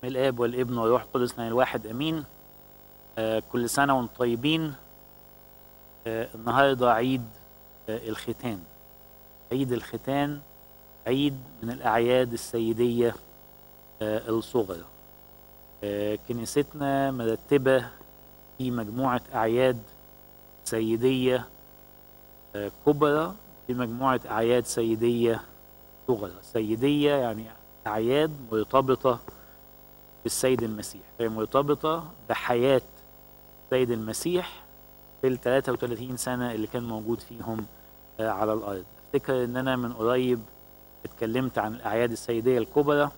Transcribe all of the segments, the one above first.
الاب والابن والروح القدس من الواحد امين آه كل سنه وانتم طيبين آه النهارده عيد آه الختان عيد الختان عيد من الاعياد السيديه آه الصغرى آه كنيستنا مرتبه في مجموعه اعياد سيديه آه كبرى في مجموعه اعياد سيديه صغرى سيديه يعني اعياد مرتبطه بالسيد المسيح هي مرتبطة بحياة السيد المسيح في ال 33 سنة اللي كان موجود فيهم على الأرض أفتكر إن أنا من قريب اتكلمت عن الأعياد السيدية الكبرى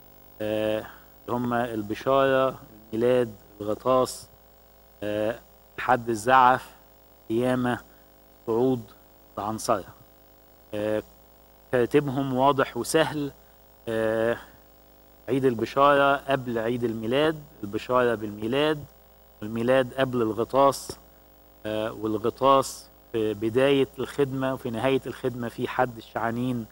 هم البشارة الميلاد الغطاس حد الزعف قيامة صعود العنصرة ترتيبهم واضح وسهل عيد البشارة قبل عيد الميلاد البشارة بالميلاد والميلاد قبل الغطاس آه والغطاس في بداية الخدمة وفي نهاية الخدمة في حد الشعانين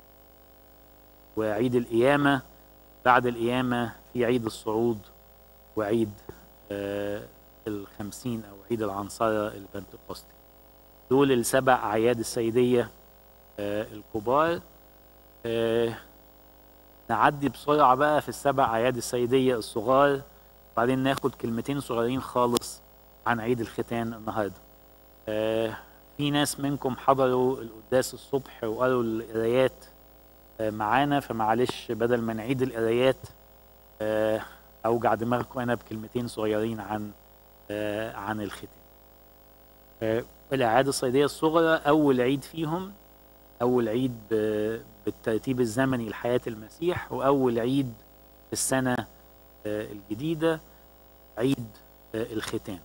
وعيد القيامة بعد القيامة في عيد الصعود وعيد آه الخمسين أو عيد العنصرة البنتقسطي دول السبع أعياد السيدية آه الكبار آه نعدي بسرعة بقى في السبع أعياد السيدية الصغار وبعدين ناخد كلمتين صغيرين خالص عن عيد الختان النهاردة آه في ناس منكم حضروا القداس الصبح وقالوا القرايات آه معانا فمعلش بدل ما نعيد القرايات آه أوجع دماغكم أنا بكلمتين صغيرين عن آه عن الختان آه الأعياد السيدية الصغرى أول عيد فيهم أول عيد بالترتيب الزمني لحياة المسيح وأول عيد في السنة الجديدة عيد الختان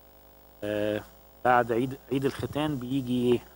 بعد عيد عيد الختان بيجي ايه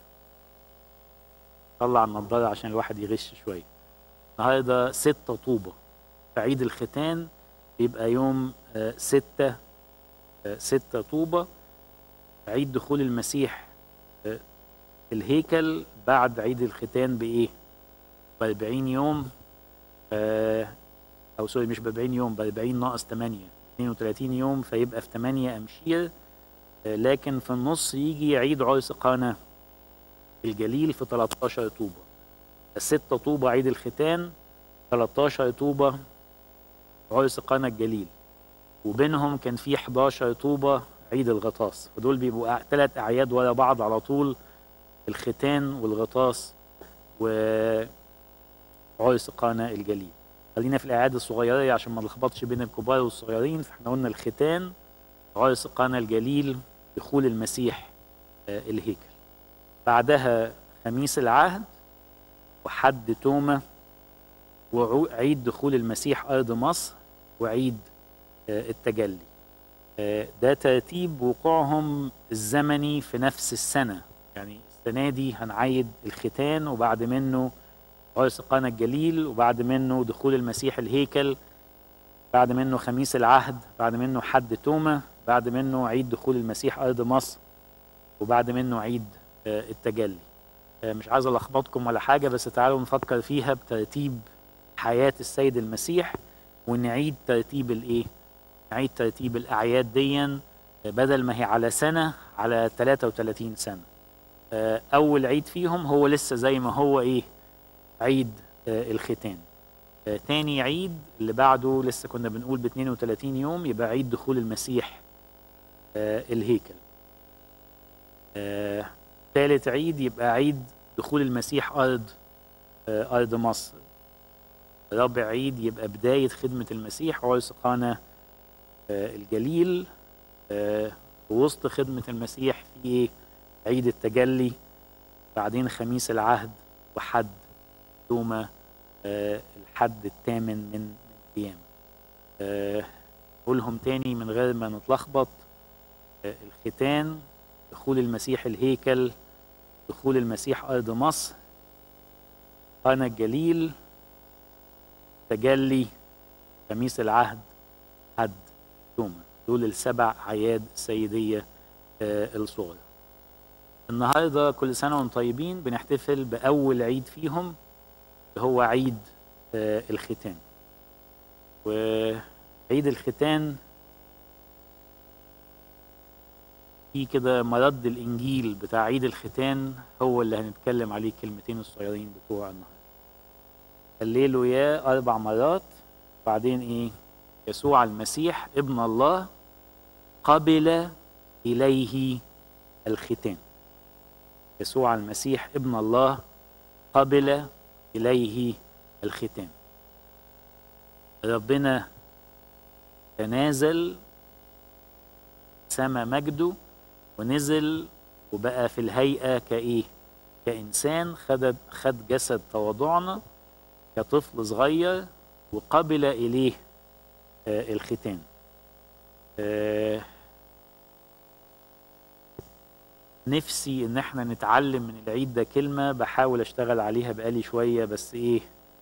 طلع النضارة عشان الواحد يغش شوية النهاردة ستة طوبة فعيد الختان بيبقى يوم ستة ستة طوبة عيد دخول المسيح الهيكل بعد عيد الختان بايه ب 40 يوم آه او سوري مش ب 40 يوم ب 40 ناقص 8 32 يوم فيبقى في 8 امشير آه لكن في النص يجي عيد عرس قانا الجليل في 13 طوبه الستة طوبة عيد الختان 13 طوبة عرس قانا الجليل وبينهم كان في 11 طوبة عيد الغطاس فدول بيبقوا ثلاث أعياد ورا بعض على طول الختان والغطاس وعرس قانا الجليل خلينا في الاعياد الصغيره عشان ما نلخبطش بين الكبار والصغيرين فاحنا قلنا الختان عرس قانا الجليل دخول المسيح آه الهيكل بعدها خميس العهد وحد توما وعيد دخول المسيح ارض مصر وعيد آه التجلي آه ده ترتيب وقوعهم الزمني في نفس السنه يعني السنة دي هنعيد الختان وبعد منه عرس قانا الجليل وبعد منه دخول المسيح الهيكل بعد منه خميس العهد بعد منه حد توما بعد منه عيد دخول المسيح أرض مصر وبعد منه عيد التجلي مش عايز ألخبطكم ولا حاجة بس تعالوا نفكر فيها بترتيب حياة السيد المسيح ونعيد ترتيب الإيه؟ نعيد ترتيب الأعياد ديا بدل ما هي على سنة على 33 سنة اول عيد فيهم هو لسه زي ما هو ايه عيد آه الختان آه تاني عيد اللي بعده لسه كنا بنقول ب 32 يوم يبقى عيد دخول المسيح آه الهيكل ثالث عيد يبقى عيد دخول المسيح ارض ارض مصر رابع عيد يبقى بداية خدمة المسيح عرس قانا الجليل وسط خدمة المسيح في ايه عيد التجلي بعدين خميس العهد وحد توما آه الحد الثامن من ايام آه قولهم تاني من غير ما نتلخبط آه الختان دخول المسيح الهيكل دخول المسيح ارض مصر قانا الجليل تجلي خميس العهد حد توما دول السبع اعياد سيديه الصغرى النهارده كل سنه وانتم طيبين بنحتفل باول عيد فيهم اللي هو عيد آه الختان عيد الختان في كده مرد الانجيل بتاع عيد الختان هو اللي هنتكلم عليه الكلمتين الصغيرين بتوع النهارده هللوا يا اربع مرات بعدين ايه يسوع المسيح ابن الله قبل اليه الختان يسوع المسيح ابن الله قبل اليه الختان ربنا تنازل سما مجده ونزل وبقى في الهيئة كإيه؟ كإنسان خد خد جسد تواضعنا كطفل صغير وقبل إليه آه الختان. آه نفسي إن احنا نتعلم من العيد ده كلمة بحاول أشتغل عليها بقالي شوية بس إيه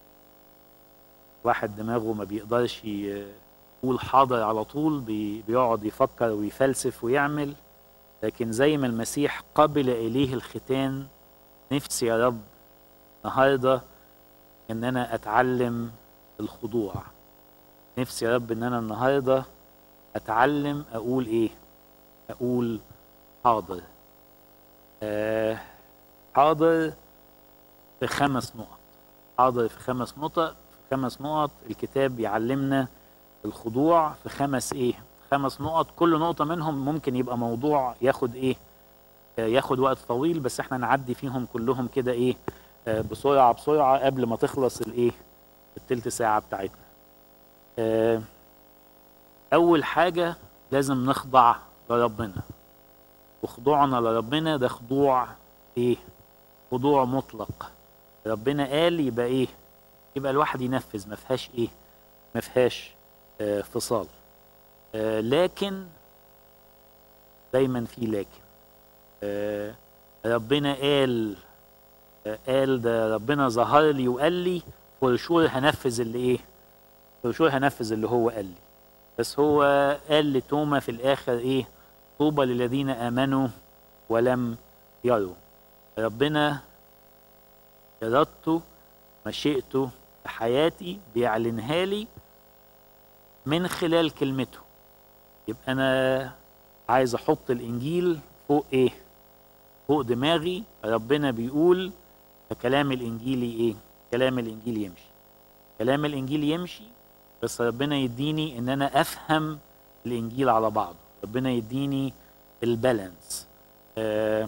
واحد دماغه ما بيقدرش يقول حاضر على طول بي بيقعد يفكر ويفلسف ويعمل لكن زي ما المسيح قبل إليه الختان نفسي يا رب النهاردة إن أنا أتعلم الخضوع نفسي يا رب إن أنا النهاردة أتعلم أقول إيه أقول حاضر آه حاضر في خمس نقط حاضر في خمس نقط في خمس نقط الكتاب بيعلمنا الخضوع في خمس ايه خمس نقط كل نقطة منهم ممكن يبقى موضوع ياخد ايه آه ياخد وقت طويل بس احنا نعدي فيهم كلهم كده ايه آه بسرعة بسرعة قبل ما تخلص الايه التلت ساعة بتاعتنا آه اول حاجة لازم نخضع لربنا وخضوعنا لربنا ده خضوع ايه خضوع مطلق ربنا قال يبقى ايه يبقى الواحد ينفذ ما فيهاش ايه ما فيهاش آه فصال آه لكن دايما في لكن آه ربنا قال آه قال ده ربنا ظهر لي وقال لي فور شور هنفذ اللي ايه فور شور هنفذ اللي هو قال لي بس هو قال لتوما في الاخر ايه طوبى للذين امنوا ولم يروا ربنا ارادته مشيئته في حياتي بيعلنها لي من خلال كلمته يبقى انا عايز احط الانجيل فوق ايه فوق دماغي ربنا بيقول فكلام الانجيلي ايه كلام الانجيل يمشي كلام الانجيل يمشي بس ربنا يديني ان انا افهم الانجيل على بعضه ربنا يديني البالانس آه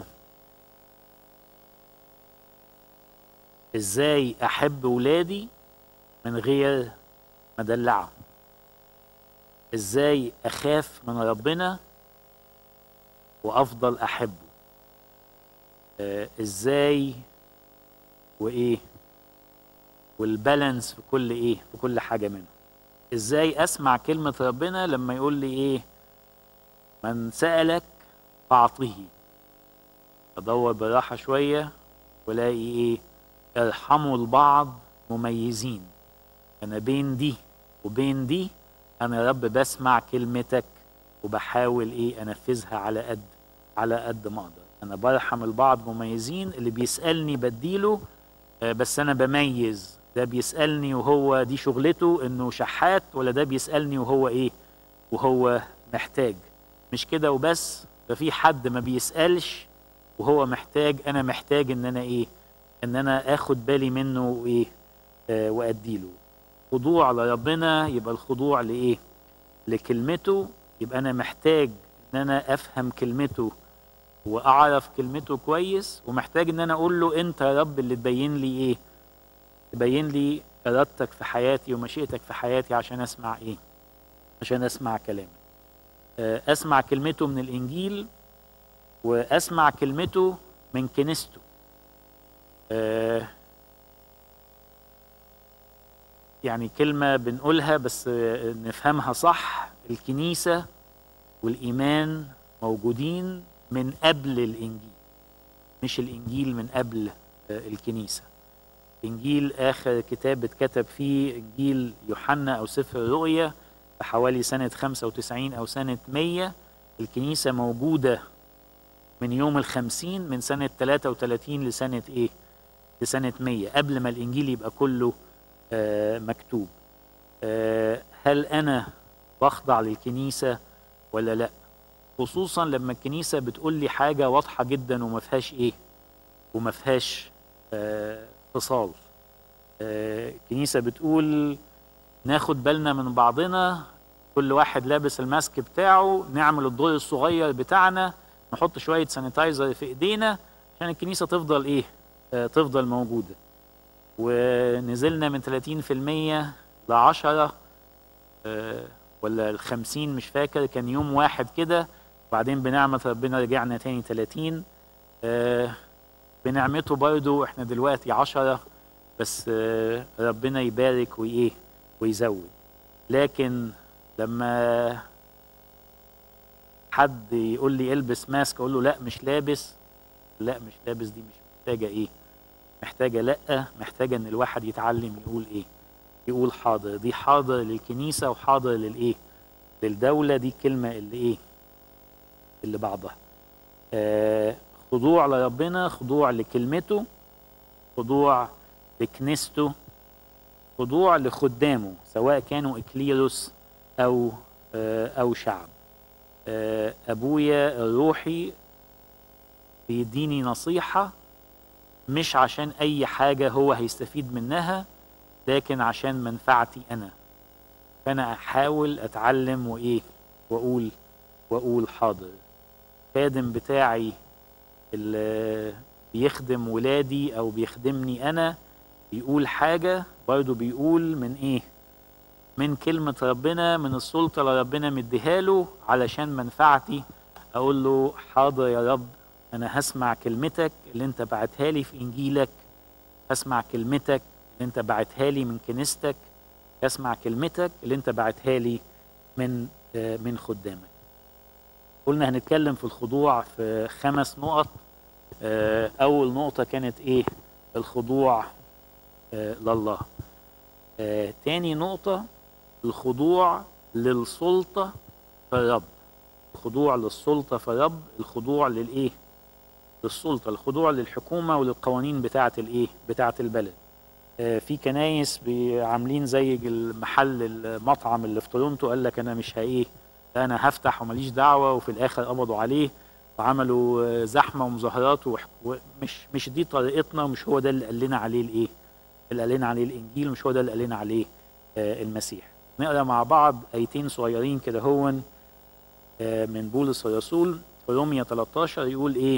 ازاي احب ولادي من غير ما ادلعهم ازاي اخاف من ربنا وافضل احبه آه ازاي وايه والبالانس في كل ايه في كل حاجه منهم ازاي اسمع كلمه ربنا لما يقول لي ايه من سالك فاعطه ادور براحه شويه والاقي ايه ارحموا البعض مميزين انا بين دي وبين دي انا يا رب بسمع كلمتك وبحاول ايه انفذها على قد على قد ما اقدر انا برحم البعض مميزين اللي بيسالني بديله آه بس انا بميز ده بيسالني وهو دي شغلته انه شحات ولا ده بيسالني وهو ايه وهو محتاج مش كده وبس ده في حد ما بيسالش وهو محتاج انا محتاج ان انا ايه ان انا اخد بالي منه وايه آه واديله خضوع لربنا يبقى الخضوع لايه لكلمته يبقى انا محتاج ان انا افهم كلمته واعرف كلمته كويس ومحتاج ان انا اقول له انت يا رب اللي تبين لي ايه تبين لي ارادتك في حياتي ومشيئتك في حياتي عشان اسمع ايه عشان اسمع كلامك اسمع كلمته من الانجيل واسمع كلمته من كنيسته أه يعني كلمة بنقولها بس نفهمها صح الكنيسة والإيمان موجودين من قبل الإنجيل مش الإنجيل من قبل الكنيسة إنجيل آخر كتاب اتكتب فيه إنجيل يوحنا أو سفر الرؤيا حوالي سنة 95 أو سنة 100 الكنيسة موجودة من يوم الخمسين من سنة 33 لسنة إيه؟ لسنة 100 قبل ما الإنجيل يبقى كله آه مكتوب آه هل أنا بخضع للكنيسة ولا لا خصوصا لما الكنيسة بتقول لي حاجة واضحة جدا وما فيهاش ايه وما فيهاش آه، فصال آه، الكنيسة بتقول ناخد بالنا من بعضنا كل واحد لابس الماسك بتاعه نعمل الدور الصغير بتاعنا نحط شوية سانيتايزر في ايدينا عشان الكنيسة تفضل ايه آه، تفضل موجودة ونزلنا من 30% ل 10 آه، ولا ال 50 مش فاكر كان يوم واحد كده وبعدين بنعمة ربنا رجعنا تاني 30 آه، بنعمته برضو احنا دلوقتي 10 بس آه، ربنا يبارك وايه ويزود لكن لما حد يقول لي البس ماسك اقول له لا مش لابس لا مش لابس دي مش محتاجه ايه محتاجه لا محتاجه ان الواحد يتعلم يقول ايه يقول حاضر دي حاضر للكنيسه وحاضر للايه للدوله دي الكلمه اللي ايه اللي بعضها آه خضوع لربنا خضوع لكلمته خضوع لكنيسته خضوع لخدامه سواء كانوا اكليروس او آه او شعب آه ابويا الروحي بيديني نصيحه مش عشان اي حاجه هو هيستفيد منها لكن عشان منفعتي انا فانا احاول اتعلم وايه واقول واقول حاضر خادم بتاعي اللي بيخدم ولادي او بيخدمني انا بيقول حاجه برضه بيقول من ايه من كلمة ربنا من السلطة اللي ربنا مديها له علشان منفعتي أقول له حاضر يا رب أنا هسمع كلمتك اللي أنت بعتها لي في إنجيلك هسمع كلمتك اللي أنت بعتها لي من كنيستك هسمع كلمتك اللي أنت بعتها لي من آه، من خدامك قلنا هنتكلم في الخضوع في خمس نقط آه، أول نقطة كانت إيه الخضوع آه، لله آه، تاني نقطة الخضوع للسلطة في الرب الخضوع للسلطة في الرب الخضوع للإيه للسلطة الخضوع للحكومة وللقوانين بتاعة الإيه بتاعة البلد آه، في كنايس بي- عاملين زي المحل المطعم اللي في تورونتو قال لك أنا مش هإيه أنا هفتح وماليش دعوة وفي الآخر قبضوا عليه وعملوا آه، زحمة ومظاهرات وح- ومش مش دي طريقتنا ومش هو ده اللي قال لنا عليه الإيه اللي قال لنا عليه الانجيل مش هو ده اللي قال لنا عليه آه، المسيح نقرا مع بعض ايتين صغيرين كده هون آه، من بولس الرسول في رومية 13 يقول ايه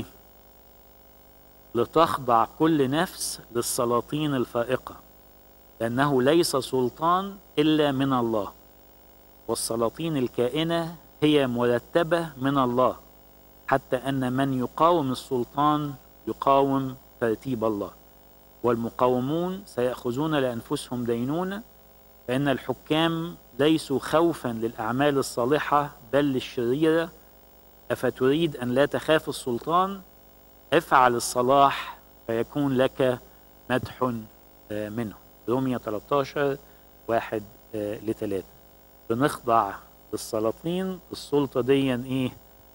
لتخضع كل نفس للسلاطين الفائقة لأنه ليس سلطان إلا من الله والسلاطين الكائنة هي مرتبة من الله حتى أن من يقاوم السلطان يقاوم ترتيب الله والمقاومون سيأخذون لأنفسهم دينونة فإن الحكام ليسوا خوفا للأعمال الصالحة بل للشريرة أفتريد أن لا تخاف السلطان افعل الصلاح فيكون لك مدح آه، منه رومية 13 واحد آه، لثلاثة بنخضع للسلاطين السلطة دي ايه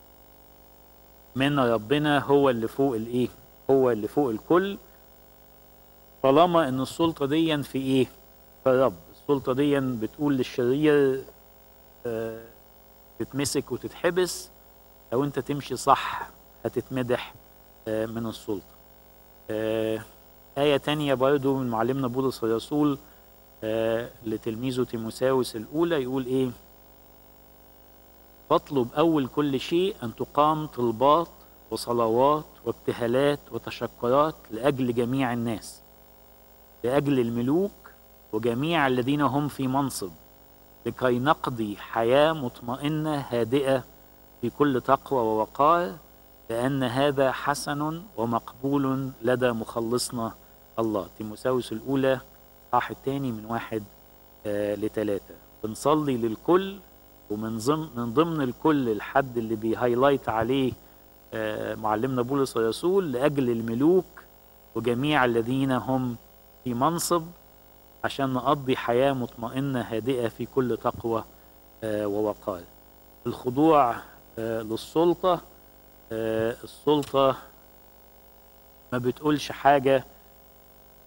من ربنا هو اللي فوق الايه هو اللي فوق الكل طالما ان السلطه دي في ايه في الرب السلطه دي بتقول للشرير آه، تتمسك وتتحبس لو انت تمشي صح هتتمدح آه، من السلطه آه، آية تانية برضو من معلمنا بولس الرسول آه، لتلميذه تيموساوس الأولى يقول إيه؟ فاطلب أول كل شيء أن تقام طلبات وصلوات وابتهالات وتشكرات لأجل جميع الناس لأجل الملوك وجميع الذين هم في منصب لكي نقضي حياة مطمئنة هادئة في كل تقوى ووقار لأن هذا حسن ومقبول لدى مخلصنا الله تيموساوس الأولى صح الثاني من واحد آه لثلاثة بنصلي للكل ومن ضمن من ضمن الكل الحد اللي بيهايلايت عليه آه معلمنا بولس الرسول لأجل الملوك وجميع الذين هم في منصب عشان نقضي حياة مطمئنة هادئة في كل تقوى آه ووقار الخضوع آه للسلطة آه السلطة ما بتقولش حاجة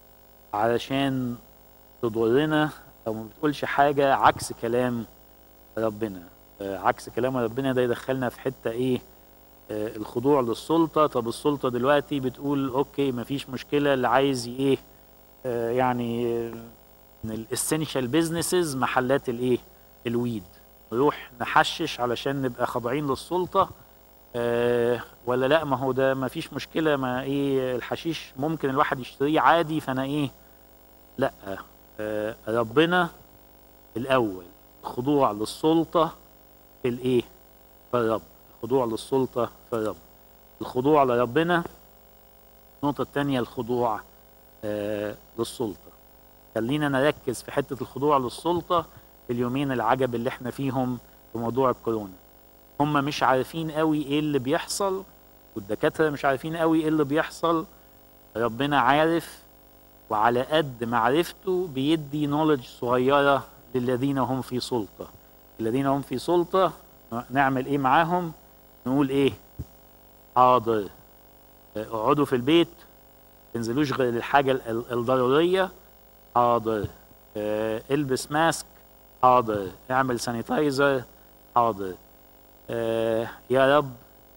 علشان تضرنا أو ما بتقولش حاجة عكس كلام ربنا آه، عكس كلام ربنا ده يدخلنا في حته ايه آه، الخضوع للسلطه طب السلطه دلوقتي بتقول اوكي مفيش مشكله اللي عايز ي- ايه آه، يعني آه، من الاسينشال بيزنسز محلات الايه الويد نروح نحشش علشان نبقى خاضعين للسلطه آه، ولا لا ما هو ده ما فيش مشكله ما ايه الحشيش ممكن الواحد يشتريه عادي فانا ايه لا آه، ربنا الاول الخضوع للسلطه في الايه في الرب الخضوع للسلطه في الرب الخضوع لربنا النقطه الثانيه الخضوع آه، للسلطه خلينا نركز في حته الخضوع للسلطه في اليومين العجب اللي احنا فيهم في موضوع الكورونا هم مش عارفين قوي ايه اللي بيحصل والدكاتره مش عارفين قوي ايه اللي بيحصل ربنا عارف وعلى قد معرفته بيدي نولج صغيره للذين هم في سلطه الذين هم في سلطه نعمل ايه معاهم نقول ايه حاضر اقعدوا في البيت تنزلوش غير الحاجه ال- الضروريه حاضر آه، البس ماسك حاضر اعمل سانيتايزر حاضر آه، يا رب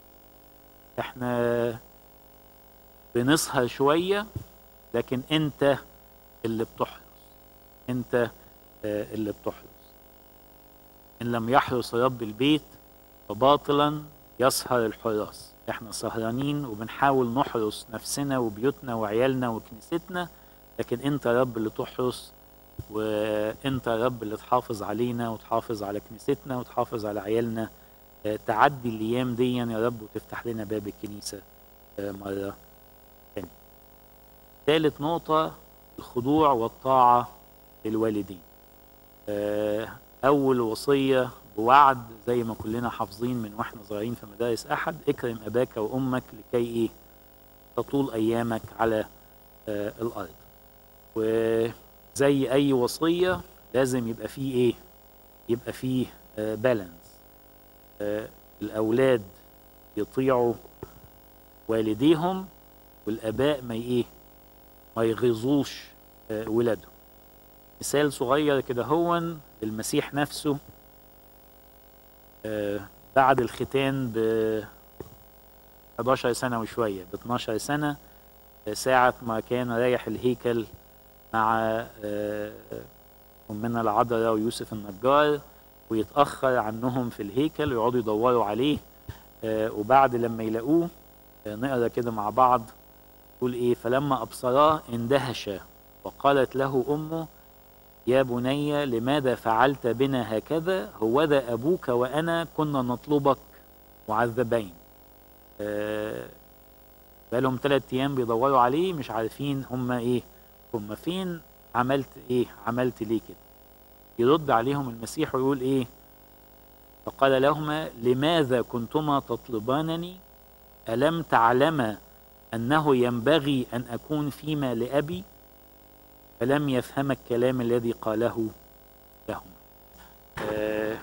احنا بنسهر شوية لكن انت اللي بتحرس انت آه، اللي بتحرس ان لم يحرس رب البيت فباطلا يسهر الحراس احنا سهرانين وبنحاول نحرس نفسنا وبيوتنا وعيالنا وكنيستنا لكن انت يا رب اللي تحرس وانت يا رب اللي تحافظ علينا وتحافظ على كنيستنا وتحافظ على عيالنا آه، تعدي الايام دي يا رب وتفتح لنا باب الكنيسه آه، مره ثانيه. ثالث نقطه الخضوع والطاعه للوالدين. آه، اول وصيه بوعد زي ما كلنا حافظين من واحنا صغيرين في مدارس احد اكرم اباك وامك لكي ايه تطول ايامك على آه، الارض. وزي اي وصيه لازم يبقى فيه ايه؟ يبقى فيه بالانس. الاولاد يطيعوا والديهم والاباء ما ايه ما يغيظوش آه، ولادهم مثال صغير كده هو المسيح نفسه آه، بعد الختان ب 11 سنة وشوية ب 12 سنة آه، ساعة ما كان رايح الهيكل مع آه، أمنا العذراء ويوسف النجار ويتأخر عنهم في الهيكل ويقعدوا يدوروا عليه آه، وبعد لما يلاقوه آه، نقرا كده مع بعض يقول ايه فلما ابصراه اندهش وقالت له امه يا بني لماذا فعلت بنا هكذا هوذا ابوك وانا كنا نطلبك معذبين آه، بقالهم ثلاث ايام بيدوروا عليه مش عارفين هم ايه هم فين عملت ايه عملت ليه كده يرد عليهم المسيح ويقول ايه فقال لهما لماذا كنتما تطلبانني ألم تعلما أنه ينبغي أن أكون فيما لأبي فلم يفهم الكلام الذي قاله لهما آه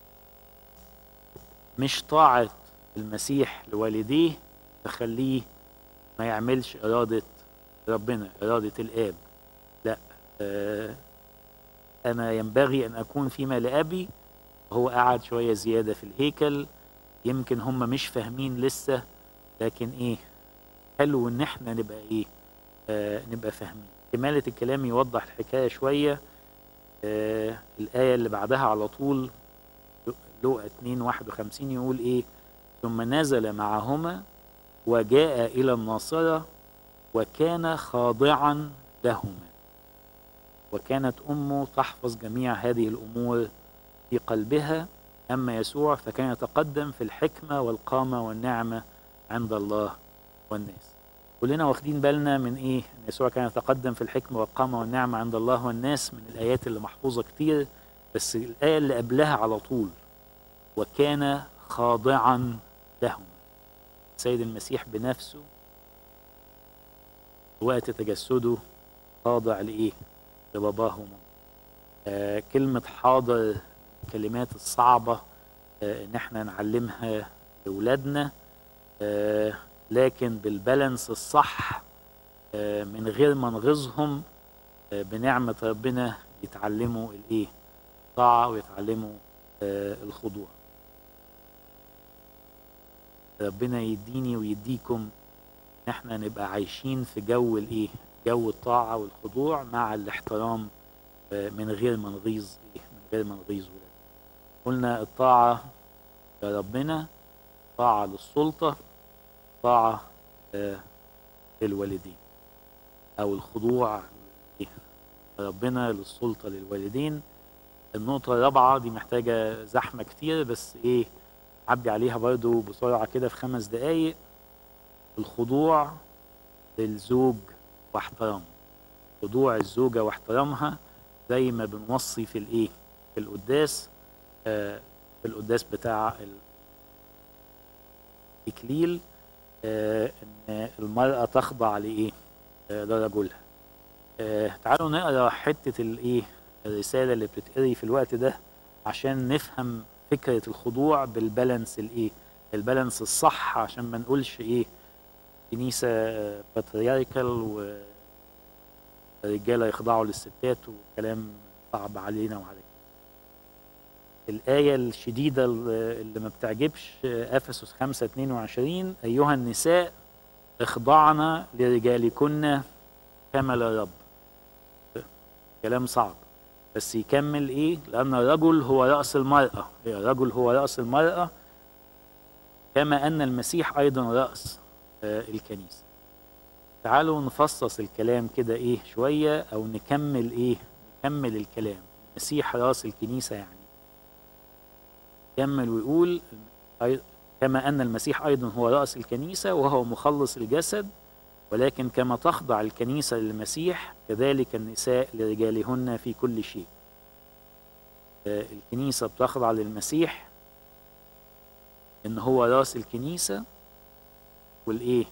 مش طاعة المسيح لوالديه تخليه ما يعملش إرادة ربنا إرادة الآب لا آه أنا ينبغي أن أكون فيما لأبي هو قعد شوية زيادة في الهيكل يمكن هم مش فاهمين لسه لكن ايه حلو ان احنا نبقى ايه آه نبقى فاهمين كمالة الكلام يوضح الحكاية شوية آه الآية اللي بعدها على طول لوقا 2 51 يقول ايه ثم نزل معهما وجاء إلى الناصرة وكان خاضعا لهما وكانت أمه تحفظ جميع هذه الأمور في قلبها أما يسوع فكان يتقدم في الحكمة والقامة والنعمة عند الله والناس كلنا واخدين بالنا من ايه ان يسوع كان يتقدم في الحكمة والقامة والنعمة عند الله والناس من الآيات اللي محفوظة كتير بس الآية اللي قبلها على طول وكان خاضعا لهم السيد المسيح بنفسه وقت تجسده خاضع لإيه لباباه ومامته آه كلمة حاضر الكلمات الصعبة آه ان احنا نعلمها لاولادنا آه لكن بالبالانس الصح آه من غير ما نغيظهم آه بنعمة ربنا يتعلموا الايه طاعة ويتعلموا آه، الخضوع ربنا يديني ويديكم ان احنا نبقى عايشين في جو الايه جو الطاعة والخضوع مع الاحترام آه، من غير ما نغيظ ايه من غير ما نغيظ ولادنا قلنا الطاعة لربنا طاعة للسلطة طاعة آه، للوالدين او الخضوع إيه؟ ربنا للسلطة للوالدين النقطة الرابعة دي محتاجة زحمة كتير بس ايه عدي عليها برضو بسرعة كده في خمس دقايق الخضوع للزوج واحترامه خضوع الزوجة واحترامها زي ما بنوصي في الايه في القداس آه في القداس بتاع الإكليل آه ان المرأة تخضع لايه آه لرجلها آه تعالوا نقرا حتة الايه الرسالة اللي بتتقري في الوقت ده عشان نفهم فكرة الخضوع بالبالانس الايه البالانس الصح عشان ما نقولش ايه كنيسة باترياريكال ورجالة يخضعوا للستات وكلام صعب علينا وعلى الآية الشديدة اللي ما بتعجبش أفسس 5 22 أيها النساء اخضعنا لرجالكن كما للرب كلام صعب بس يكمل ايه لان الرجل هو راس المراه الرجل هو راس المراه كما ان المسيح ايضا راس آه الكنيسه تعالوا نفصص الكلام كده ايه شويه او نكمل ايه نكمل الكلام المسيح راس الكنيسه يعني كمل ويقول كما ان المسيح ايضا هو راس الكنيسه وهو مخلص الجسد ولكن كما تخضع الكنيسة للمسيح كذلك النساء لرجالهن في كل شيء الكنيسة بتخضع للمسيح ان هو راس الكنيسة والايه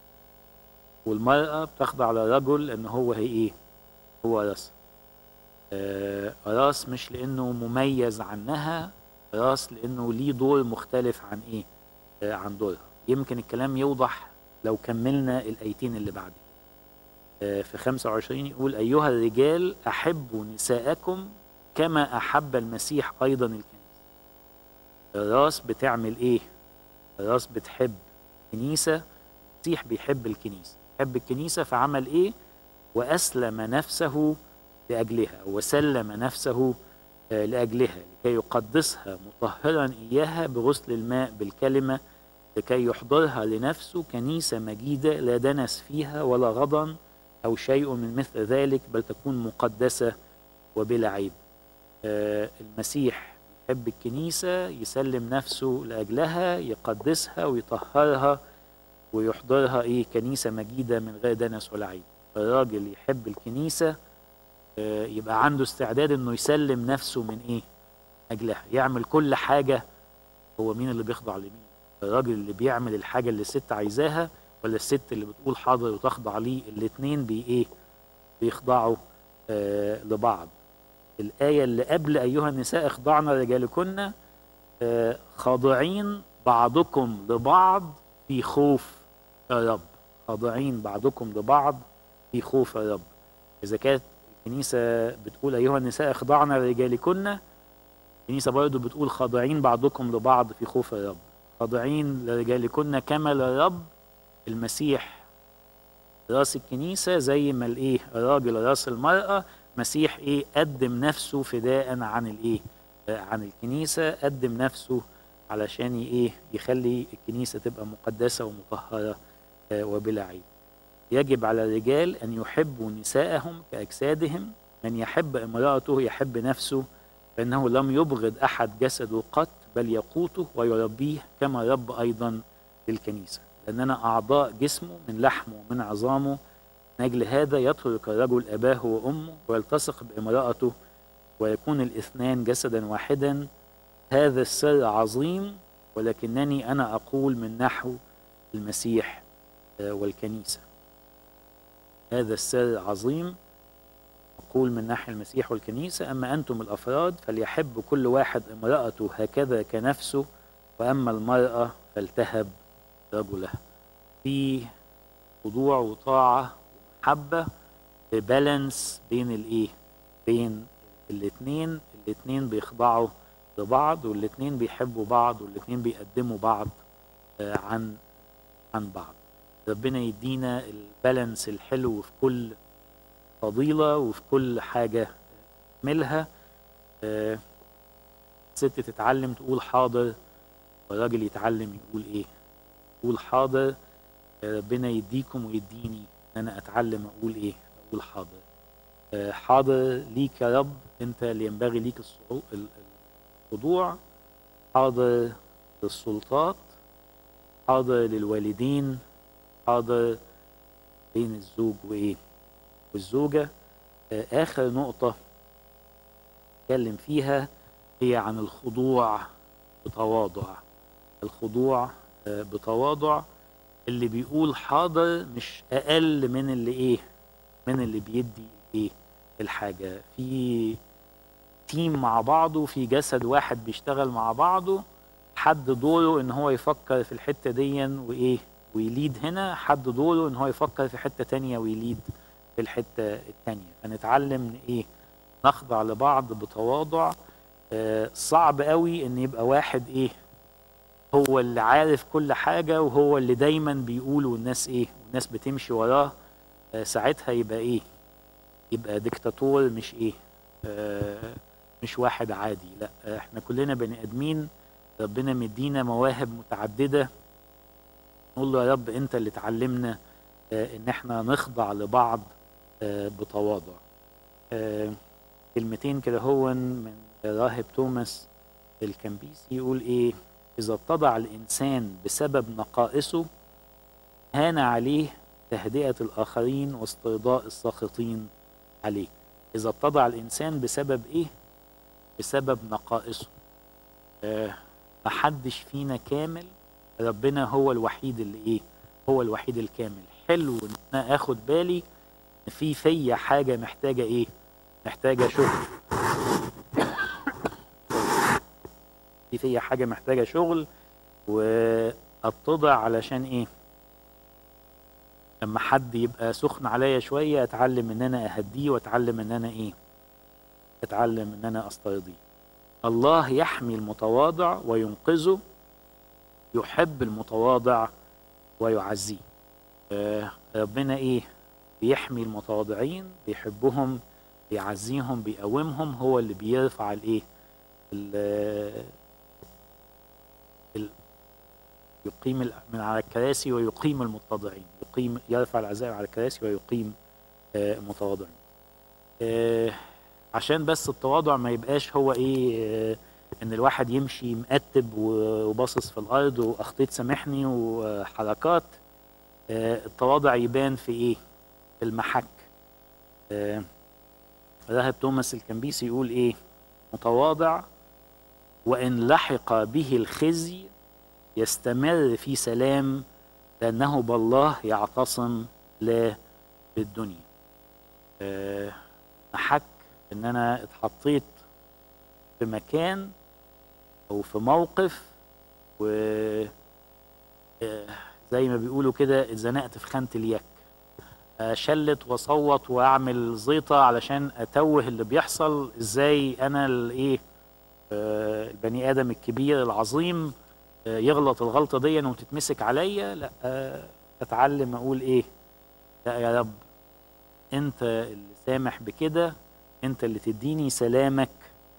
والمرأة بتخضع للرجل ان هو هي ايه هو راس آه راس مش لانه مميز عنها راس لانه ليه دور مختلف عن ايه آه عن دورها يمكن الكلام يوضح لو كملنا الايتين اللي بعد في 25 يقول ايها الرجال احبوا نساءكم كما احب المسيح ايضا الكنيسه الراس بتعمل ايه الراس بتحب الكنيسه المسيح بيحب الكنيسه بيحب الكنيسه فعمل ايه واسلم نفسه لاجلها وسلم نفسه لاجلها لكي يقدسها مطهرا اياها بغسل الماء بالكلمه لكي يحضرها لنفسه كنيسة مجيدة لا دنس فيها ولا غضن أو شيء من مثل ذلك بل تكون مقدسة وبلا عيب آه المسيح يحب الكنيسة يسلم نفسه لأجلها يقدسها ويطهرها ويحضرها إيه كنيسة مجيدة من غير دنس ولا عيب الراجل يحب الكنيسة آه يبقى عنده استعداد إنه يسلم نفسه من إيه أجلها يعمل كل حاجة هو مين اللي بيخضع لمين الراجل اللي بيعمل الحاجة اللي الست عايزاها ولا الست اللي بتقول حاضر وتخضع ليه الاتنين بي ايه بيخضعوا آه لبعض الآية اللي قبل أيها النساء اخضعنا رجالكن آه خاضعين بعضكم لبعض في خوف الرب خاضعين بعضكم لبعض في خوف الرب إذا كانت الكنيسة بتقول أيها النساء اخضعنا رجالكن الكنيسة برضو بتقول خاضعين بعضكم لبعض في خوف الرب خاضعين لرجالكن كما للرب المسيح راس الكنيسة زي ما الايه الراجل راس المرأة مسيح ايه قدم نفسه فداء عن الايه عن الكنيسة قدم نفسه علشان ايه يخلي الكنيسة تبقى مقدسة ومطهرة وبلا عيب يجب على الرجال ان يحبوا نساءهم كاجسادهم من يحب امرأته يحب نفسه فانه لم يبغض احد جسده قط بل يقوته ويربيه كما رب ايضا للكنيسه لاننا اعضاء جسمه من لحمه ومن عظامه من اجل هذا يترك الرجل اباه وامه ويلتصق بامراته ويكون الاثنان جسدا واحدا هذا السر عظيم ولكنني انا اقول من نحو المسيح والكنيسه هذا السر عظيم أقول من ناحية المسيح والكنيسة أما أنتم الأفراد فليحب كل واحد امرأته هكذا كنفسه وأما المرأة فلتهب رجلها في خضوع وطاعة ومحبة بالانس بين الإيه؟ بين الاتنين الاتنين بيخضعوا لبعض والاتنين بيحبوا بعض والاتنين بيقدموا بعض آه، عن عن بعض ربنا يدينا البالانس الحلو في كل فضيلة وفي كل حاجة نعملها آه، الست تتعلم تقول حاضر والراجل يتعلم يقول ايه يقول حاضر آه، ربنا يديكم ويديني ان انا اتعلم اقول ايه اقول حاضر آه، حاضر ليك يا رب انت اللي ينبغي ليك الصعو- ال- الخضوع حاضر للسلطات حاضر للوالدين حاضر بين الزوج وايه والزوجة آه، آخر نقطة اتكلم فيها هي عن الخضوع بتواضع الخضوع آه، بتواضع اللي بيقول حاضر مش أقل من اللي إيه من اللي بيدي إيه الحاجة في تيم مع بعضه في جسد واحد بيشتغل مع بعضه حد دوره ان هو يفكر في الحتة دي وايه ويليد هنا حد دوره ان هو يفكر في حتة تانية ويليد في الحتة التانية فنتعلم ايه نخضع لبعض بتواضع آه صعب قوي ان يبقى واحد ايه هو اللي عارف كل حاجة وهو اللي دايما بيقول والناس ايه والناس بتمشي وراه آه ساعتها يبقى ايه يبقى ديكتاتور مش ايه آه مش واحد عادي لا آه احنا كلنا بني ادمين ربنا مدينا مواهب متعددة نقول له يا رب انت اللي تعلمنا آه ان احنا نخضع لبعض آه بتواضع آه كلمتين كده هو من راهب توماس الكمبيسي يقول ايه اذا اتضع الانسان بسبب نقائصه هان عليه تهدئة الاخرين واسترضاء الساخطين عليه اذا اتضع الانسان بسبب ايه بسبب نقائصه آه محدش فينا كامل ربنا هو الوحيد اللي ايه هو الوحيد الكامل حلو ان انا اخد بالي ان في فيا حاجه محتاجه ايه محتاجه شغل في فيا حاجه محتاجه شغل واتضع علشان ايه لما حد يبقى سخن عليا شويه اتعلم ان انا اهديه واتعلم ان انا ايه اتعلم ان انا استرضيه الله يحمي المتواضع وينقذه يحب المتواضع ويعزيه آه ربنا ايه بيحمي المتواضعين بيحبهم بيعزيهم بيقومهم هو اللي بيرفع الايه ال- ال- يقيم ال- من على الكراسي ويقيم المتضعين يقيم يرفع العزائم على الكراسي ويقيم آه المتواضعين آه عشان بس التواضع ما يبقاش هو ايه آه، ان الواحد يمشي مقتب و- وباصص في الارض واخطيت سامحني وحركات آه، التواضع يبان في ايه في المحك آه، راهب توماس الكمبيسي يقول ايه متواضع وان لحق به الخزي يستمر في سلام لانه بالله يعتصم لا بالدنيا آه، محك ان انا اتحطيت في مكان او في موقف و آه، زي ما بيقولوا كده اتزنقت في خانة اليك اشلت واصوت واعمل زيطة علشان اتوه اللي بيحصل ازاي انا الايه آه، البني ادم الكبير العظيم آه، يغلط الغلطة دي وتتمسك عليا لا آه، اتعلم اقول ايه لا يا رب انت اللي سامح بكده انت اللي تديني سلامك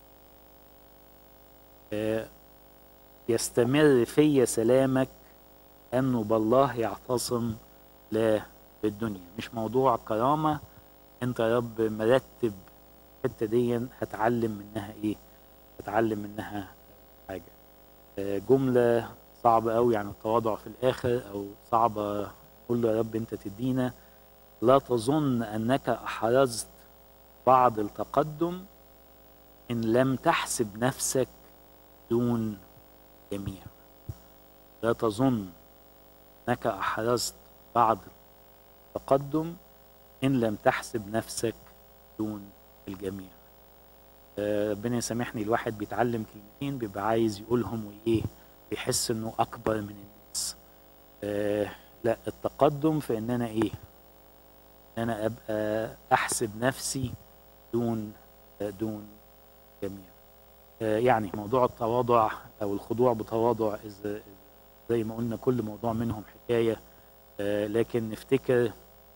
آه، يستمر في سلامك انه بالله يعتصم لا بالدنيا مش موضوع كرامة انت يا رب مرتب الحتة دي هتعلم منها ايه هتعلم منها حاجة آه، جملة صعبة قوي عن التواضع في الاخر او صعبة قول له يا رب انت تدينا لا تظن انك احرزت بعض التقدم ان لم تحسب نفسك دون جميع لا تظن انك احرزت بعض التقدم ان لم تحسب نفسك دون الجميع آه، ربنا يسامحني الواحد بيتعلم كلمتين بيبقى عايز يقولهم وايه بيحس انه اكبر من الناس آه، لا التقدم في ان انا ايه ان انا ابقى احسب نفسي دون دون جميع آه، يعني موضوع التواضع او الخضوع بتواضع إذا- زي ما قلنا كل موضوع منهم حكايه آه، لكن نفتكر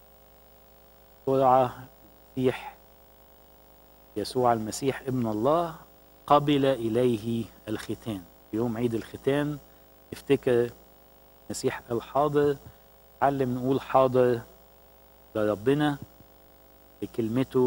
بسرعه المسيح يسوع المسيح ابن الله قبل اليه الختان في يوم عيد الختان نفتكر المسيح قال حاضر علم نقول حاضر لربنا بكلمته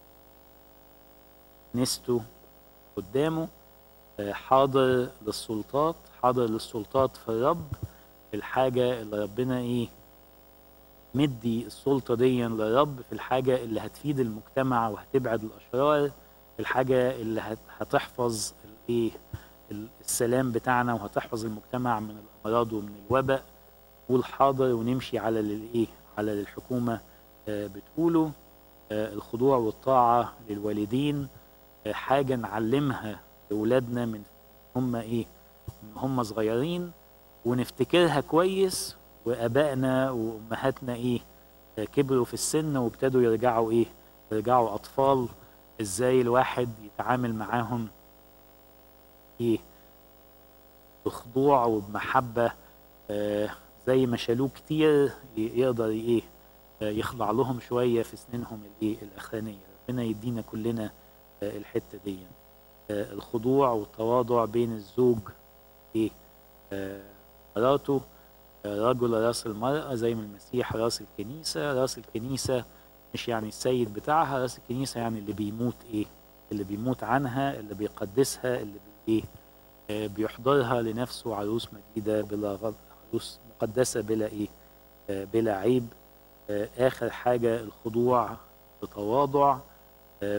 نسته قدامه آه، حاضر للسلطات حاضر للسلطات في الرب الحاجة اللي ربنا ايه مدي السلطة دي للرب في الحاجة اللي هتفيد المجتمع وهتبعد الأشرار في الحاجة اللي هت- هتحفظ الايه ال- السلام بتاعنا وهتحفظ المجتمع من الأمراض ومن الوباء نقول حاضر ونمشي على الايه على اللي الحكومة آه، بتقوله آه، الخضوع والطاعة للوالدين آه، حاجة نعلمها لأولادنا من هم إيه من هم صغيرين ونفتكرها كويس وآبائنا وأمهاتنا إيه آه، كبروا في السن وابتدوا يرجعوا إيه يرجعوا أطفال إزاي الواحد يتعامل معاهم إيه بخضوع وبمحبة آه، زي ما شالوه كتير ي- يقدر إيه آه، يخضع لهم شوية في سنينهم الإيه الأخرانية ربنا يدينا كلنا آه، الحتة دي آه، الخضوع والتواضع بين الزوج ايه آه، مراته آه، رجل راس المرأة زي ما المسيح راس الكنيسة راس الكنيسة مش يعني السيد بتاعها راس الكنيسة يعني اللي بيموت ايه اللي بيموت عنها اللي بيقدسها اللي بي ايه آه، بيحضرها لنفسه عروس مجيدة بلا غض عروس مقدسة بلا ايه آه، بلا عيب آه، آخر حاجة الخضوع بتواضع آه،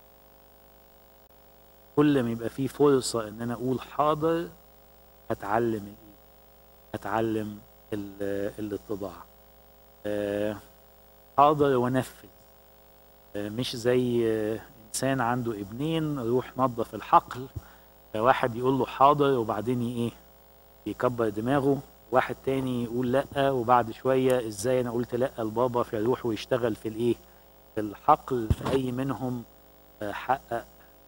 كل ما يبقى فيه فرصة ان انا اقول حاضر هتعلم الايه هتعلم ال- الاتضاع آه، حاضر وانفذ آه، مش زي آه، انسان عنده ابنين روح نظف الحقل فواحد يقول له حاضر وبعدين ايه يكبر دماغه واحد تاني يقول لا وبعد شوية ازاي انا قلت لا لبابا فيروح ويشتغل في الايه في الحقل في اي منهم آه، حقق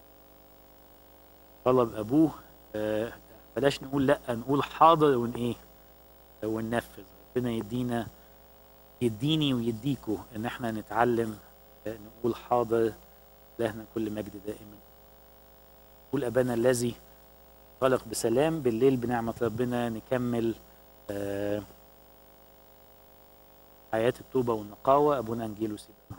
طلب ابوه آه، بلاش نقول لا نقول حاضر ون ايه وننفذ ربنا يدينا يديني ويديكوا ان احنا نتعلم آه، نقول حاضر لهنا كل مجد دائما قول ابانا الذي خلق بسلام بالليل بنعمة ربنا نكمل آه، حياة التوبة والنقاوة أبونا أنجيلوس يبقى